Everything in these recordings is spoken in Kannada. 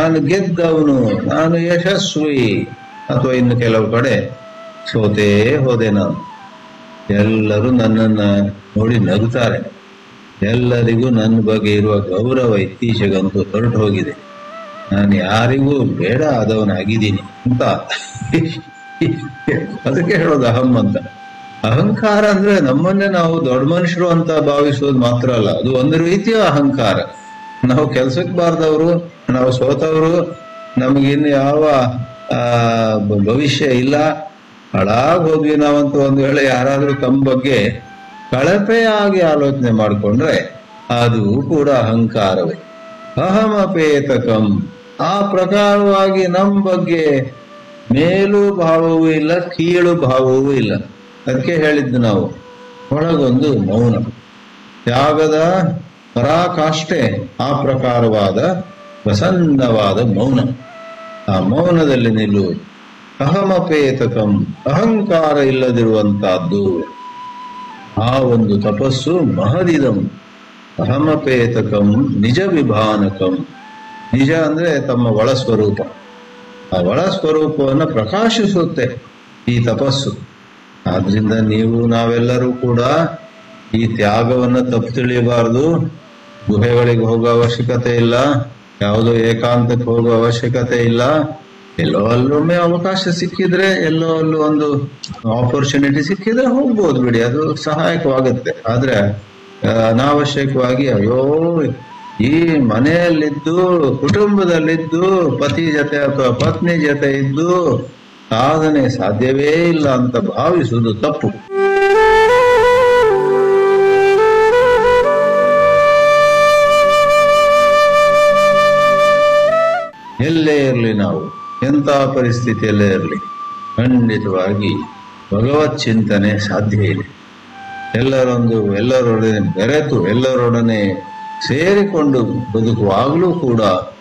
ನಾನು ಗೆದ್ದವನು ನಾನು ಯಶಸ್ವಿ ಅಥವಾ ಇನ್ನು ಕೆಲವು ಕಡೆ ಸೋತೇ ಹೋದೆ ನಾನು ಎಲ್ಲರೂ ನನ್ನನ್ನ ನೋಡಿ ನಗುತ್ತಾರೆ ಎಲ್ಲರಿಗೂ ನನ್ನ ಬಗ್ಗೆ ಇರುವ ಗೌರವ ಇತ್ತೀಚೆಗಂತೂ ಹೊರಟು ಹೋಗಿದೆ ನಾನು ಯಾರಿಗೂ ಬೇಡ ಆದವನಾಗಿದ್ದೀನಿ ಅಂತ ಅದಕ್ಕೆ ಹೇಳೋದು ಅಹಂ ಅಂತ ಅಹಂಕಾರ ಅಂದ್ರೆ ನಮ್ಮನ್ನೇ ನಾವು ದೊಡ್ಡ ಮನುಷ್ಯರು ಅಂತ ಭಾವಿಸೋದು ಮಾತ್ರ ಅಲ್ಲ ಅದು ಒಂದು ರೀತಿಯ ಅಹಂಕಾರ ನಾವು ಕೆಲ್ಸಕ್ಕೆ ಬಾರ್ದವರು ನಾವು ಸೋತವರು ನಮಗಿನ್ನು ಯಾವ ಆ, ಭ- ಭವಿಷ್ಯ ಇಲ್ಲ ಹಾಳಾಗ್ ಹೋದ್ವಿ ನಾವಂತೂ ಒಂದು ವೇಳೆ ಯಾರಾದ್ರೂ ತಮ್ಮ ಬಗ್ಗೆ ಕಳಪೆಯಾಗಿ ಆಲೋಚನೆ ಮಾಡಿಕೊಂಡ್ರೆ ಅದು ಕೂಡ ಅಹಂಕಾರವೇ ಅಹಮಪೇತಕಂ ಆ ಪ್ರಕಾರವಾಗಿ ನಮ್ಮ ಬಗ್ಗೆ ಮೇಲು ಭಾವವೂ ಇಲ್ಲ ಕೀಳು ಭಾವವೂ ಇಲ್ಲ ಅದಕ್ಕೆ ಹೇಳಿದ್ದು ನಾವು ಒಳಗೊಂದು ಮೌನ ತ್ಯಾಗದ ಪರಾಕಾಷ್ಠೆ ಆ ಪ್ರಕಾರವಾದ ಪ್ರಸನ್ನವಾದ ಮೌನ ಆ ಮೌನದಲ್ಲಿ ನಿಲ್ಲುವುದು ಅಹಮಪೇತಕಂ ಅಹಂಕಾರ ಇಲ್ಲದಿರುವಂತಹದ್ದು ಆ ಒಂದು ತಪಸ್ಸು ಮಹದಿದಂ ಅಹಮಪೇತಕಂ ನಿಜ ವಿಭಾನಕಂ ನಿಜ ಅಂದ್ರೆ ತಮ್ಮ ಒಳ ಸ್ವರೂಪ ಆ ಒಳ ಸ್ವರೂಪವನ್ನು ಪ್ರಕಾಶಿಸುತ್ತೆ ಈ ತಪಸ್ಸು ಆದ್ರಿಂದ ನೀವು ನಾವೆಲ್ಲರೂ ಕೂಡ ಈ ತ್ಯಾಗವನ್ನ ತಪ್ಪು ತಿಳಿಯಬಾರದು ಗುಹೆಗಳಿಗೆ ಹೋಗೋ ಅವಶ್ಯಕತೆ ಇಲ್ಲ ಯಾವುದೋ ಏಕಾಂತಕ್ಕೆ ಹೋಗೋ ಅವಶ್ಯಕತೆ ಇಲ್ಲ ಎಲ್ಲೋ ಅಲ್ಲೊಮ್ಮೆ ಅವಕಾಶ ಸಿಕ್ಕಿದ್ರೆ ಎಲ್ಲೋ ಅಲ್ಲೂ ಒಂದು ಆಪರ್ಚುನಿಟಿ ಸಿಕ್ಕಿದ್ರೆ ಹೋಗ್ಬೋದು ಬಿಡಿ ಅದು ಸಹಾಯಕವಾಗುತ್ತೆ ಆದ್ರೆ ಆ, ಅನಾವಶ್ಯಕವಾಗಿ ಅಯ್ಯೋ ಈ ಮನೆಯಲ್ಲಿದ್ದು ಕುಟುಂಬದಲ್ಲಿದ್ದು ಪತಿ ಜೊತೆ ಅಥವಾ ಪತ್ನಿ ಜೊತೆ ಇದ್ದು ಸಾಧನೆ ಸಾಧ್ಯವೇ ಇಲ್ಲ ಅಂತ ಭಾವಿಸುವುದು ತಪ್ಪು ಎಲ್ಲೇ ಇರಲಿ ನಾವು ಎಂಥ ಪರಿಸ್ಥಿತಿಯಲ್ಲೇ ಇರಲಿ ಖಂಡಿತವಾಗಿ ಭಗವತ್ ಚಿಂತನೆ ಸಾಧ್ಯ ಇದೆ ಎಲ್ಲರೊಂದು ಎಲ್ಲರೊಡನೆ ಬೆರೆತು ಎಲ್ಲರೊಡನೆ ಸೇರಿಕೊಂಡು ಬದುಕುವಾಗಲೂ ಕೂಡ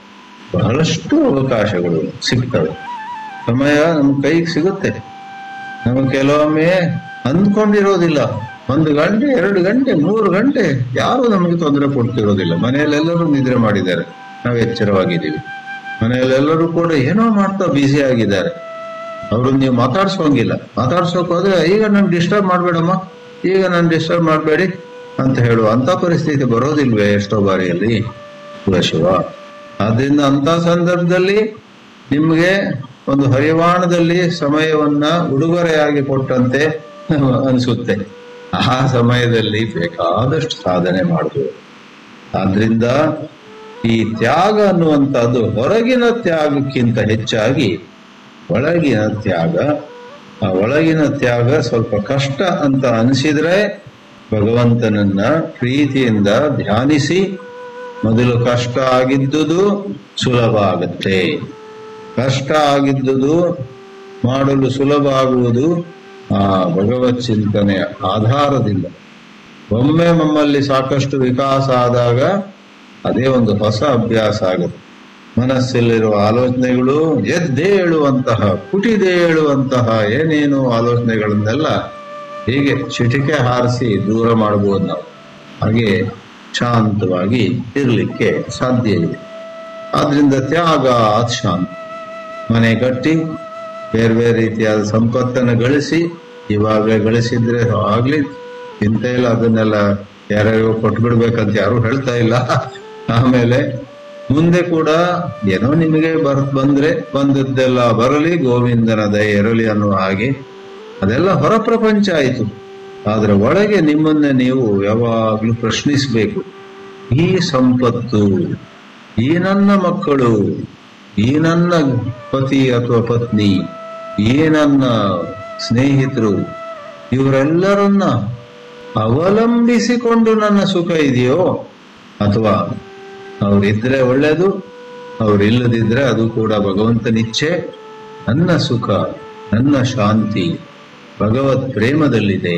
ಬಹಳಷ್ಟು ಅವಕಾಶಗಳು ಸಿಗ್ತವೆ ಸಮಯ ನಮ್ಮ ಕೈಗೆ ಸಿಗುತ್ತೆ ನಮಗೆ ಕೆಲವೊಮ್ಮೆ ಅಂದ್ಕೊಂಡಿರೋದಿಲ್ಲ ಒಂದು ಗಂಟೆ ಎರಡು ಗಂಟೆ ಮೂರು ಗಂಟೆ ಯಾರು ನಮಗೆ ತೊಂದರೆ ಕೊಡ್ತಿರೋದಿಲ್ಲ ಮನೆಯಲ್ಲೆಲ್ಲರೂ ನಿದ್ರೆ ಮಾಡಿದ್ದಾರೆ ನಾವು ಎಚ್ಚರವಾಗಿದ್ದೀವಿ ಮನೆಯಲ್ಲೆಲ್ಲರೂ ಕೂಡ ಏನೋ ಮಾಡ್ತಾ ಬ್ಯುಸಿ ಆಗಿದ್ದಾರೆ ಅವ್ರನ್ನ ನೀವು ಮಾತಾಡ್ಸೋಂಗಿಲ್ಲ ಮಾತಾಡ್ಸೋಕ್ ಹೋದ್ರೆ ಈಗ ನನ್ ಡಿಸ್ಟರ್ಬ್ ಮಾಡ್ಬೇಡಮ್ಮ ಈಗ ನನ್ ಡಿಸ್ಟರ್ಬ್ ಮಾಡಬೇಡಿ ಅಂತ ಹೇಳುವ ಅಂತ ಪರಿಸ್ಥಿತಿ ಬರೋದಿಲ್ವೇ ಎಷ್ಟೋ ಬಾರಿಯಲ್ಲಿ ಶಿವ ಆದ್ರಿಂದ ಅಂತ ಸಂದರ್ಭದಲ್ಲಿ ನಿಮ್ಗೆ ಒಂದು ಹರಿವಾಣದಲ್ಲಿ ಸಮಯವನ್ನ ಉಡುಗೊರೆಯಾಗಿ ಕೊಟ್ಟಂತೆ ಅನಿಸುತ್ತೆ ಆ ಸಮಯದಲ್ಲಿ ಬೇಕಾದಷ್ಟು ಸಾಧನೆ ಮಾಡಬಹುದು ಆದ್ರಿಂದ ಈ ತ್ಯಾಗ ಅನ್ನುವಂಥದ್ದು ಹೊರಗಿನ ತ್ಯಾಗಕ್ಕಿಂತ ಹೆಚ್ಚಾಗಿ ಒಳಗಿನ ತ್ಯಾಗ ಆ ಒಳಗಿನ ತ್ಯಾಗ ಸ್ವಲ್ಪ ಕಷ್ಟ ಅಂತ ಅನಿಸಿದ್ರೆ ಭಗವಂತನನ್ನ ಪ್ರೀತಿಯಿಂದ ಧ್ಯಾನಿಸಿ ಮೊದಲು ಕಷ್ಟ ಆಗಿದ್ದುದು ಸುಲಭ ಆಗತ್ತೆ ಕಷ್ಟ ಆಗಿದ್ದುದು ಮಾಡಲು ಸುಲಭ ಆಗುವುದು ಆ ಭಗವತ್ ಚಿಂತನೆಯ ಆಧಾರದಿಂದ ಒಮ್ಮೆ ನಮ್ಮಲ್ಲಿ ಸಾಕಷ್ಟು ವಿಕಾಸ ಆದಾಗ ಅದೇ ಒಂದು ಹೊಸ ಅಭ್ಯಾಸ ಆಗುತ್ತೆ ಮನಸ್ಸಲ್ಲಿರುವ ಆಲೋಚನೆಗಳು ಎದ್ದೇಳುವಂತಹ ಪುಟಿದೇಳುವಂತಹ ಏನೇನು ಆಲೋಚನೆಗಳನ್ನೆಲ್ಲ ಹೀಗೆ ಚಿಟಿಕೆ ಹಾರಿಸಿ ದೂರ ಮಾಡಬಹುದು ನಾವು ಹಾಗೆ ಶಾಂತವಾಗಿ ಇರಲಿಕ್ಕೆ ಸಾಧ್ಯ ಇದೆ ಆದ್ರಿಂದ ತ್ಯಾಗ ಶಾಂತಿ ಮನೆ ಕಟ್ಟಿ ಬೇರೆ ಬೇರೆ ರೀತಿಯಾದ ಸಂಪತ್ತನ್ನು ಗಳಿಸಿ ಇವಾಗಲೇ ಗಳಿಸಿದ್ರೆ ಆಗ್ಲಿ ಚಿಂತೆ ಇಲ್ಲ ಅದನ್ನೆಲ್ಲ ಯಾರ್ಯಾರಿಗೂ ಕೊಟ್ಬಿಡ್ಬೇಕಂತ ಯಾರು ಹೇಳ್ತಾ ಇಲ್ಲ ಆಮೇಲೆ ಮುಂದೆ ಕೂಡ ಏನೋ ನಿಮಗೆ ಬರ್ ಬಂದ್ರೆ ಬಂದದ್ದೆಲ್ಲ ಬರಲಿ ಗೋವಿಂದನ ದಯ ಇರಲಿ ಅನ್ನುವ ಹಾಗೆ ಅದೆಲ್ಲ ಹೊರ ಪ್ರಪಂಚ ಆಯಿತು ಆದ್ರೆ ಒಳಗೆ ನಿಮ್ಮನ್ನೇ ನೀವು ಯಾವಾಗ್ಲೂ ಪ್ರಶ್ನಿಸಬೇಕು ಈ ಸಂಪತ್ತು ಈ ನನ್ನ ಮಕ್ಕಳು ಈ ನನ್ನ ಪತಿ ಅಥವಾ ಪತ್ನಿ ಈ ನನ್ನ ಸ್ನೇಹಿತರು ಇವರೆಲ್ಲರನ್ನ ಅವಲಂಬಿಸಿಕೊಂಡು ನನ್ನ ಸುಖ ಇದೆಯೋ ಅಥವಾ ಅವರಿದ್ರೆ ಒಳ್ಳೇದು ಅವರಿಲ್ಲದಿದ್ರೆ ಅದು ಕೂಡ ಭಗವಂತನಿಚ್ಛೆ ನನ್ನ ಸುಖ ನನ್ನ ಶಾಂತಿ ಭಗವತ್ ಪ್ರೇಮದಲ್ಲಿದೆ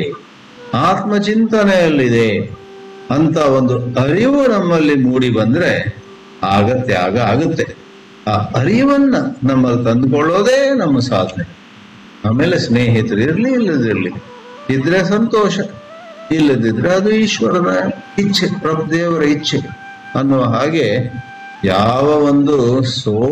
ಆತ್ಮಚಿಂತನೆಯಲ್ಲಿದೆ ಅಂತ ಒಂದು ಅರಿವು ನಮ್ಮಲ್ಲಿ ಮೂಡಿ ಬಂದ್ರೆ ಆಗ ತ್ಯಾಗ ಆಗುತ್ತೆ ಆ ಅರಿವನ್ನ ನಮ್ಮಲ್ಲಿ ತಂದುಕೊಳ್ಳೋದೇ ನಮ್ಮ ಸಾಧನೆ ಆಮೇಲೆ ಸ್ನೇಹಿತರು ಇರ್ಲಿ ಇಲ್ಲದಿರ್ಲಿ ಇದ್ರೆ ಸಂತೋಷ ಇಲ್ಲದಿದ್ರೆ ಅದು ಈಶ್ವರನ ಇಚ್ಛೆ ಪ್ರಭು ದೇವರ ಇಚ್ಛೆ ಅನ್ನುವ ಹಾಗೆ ಯಾವ ಒಂದು ಸೋ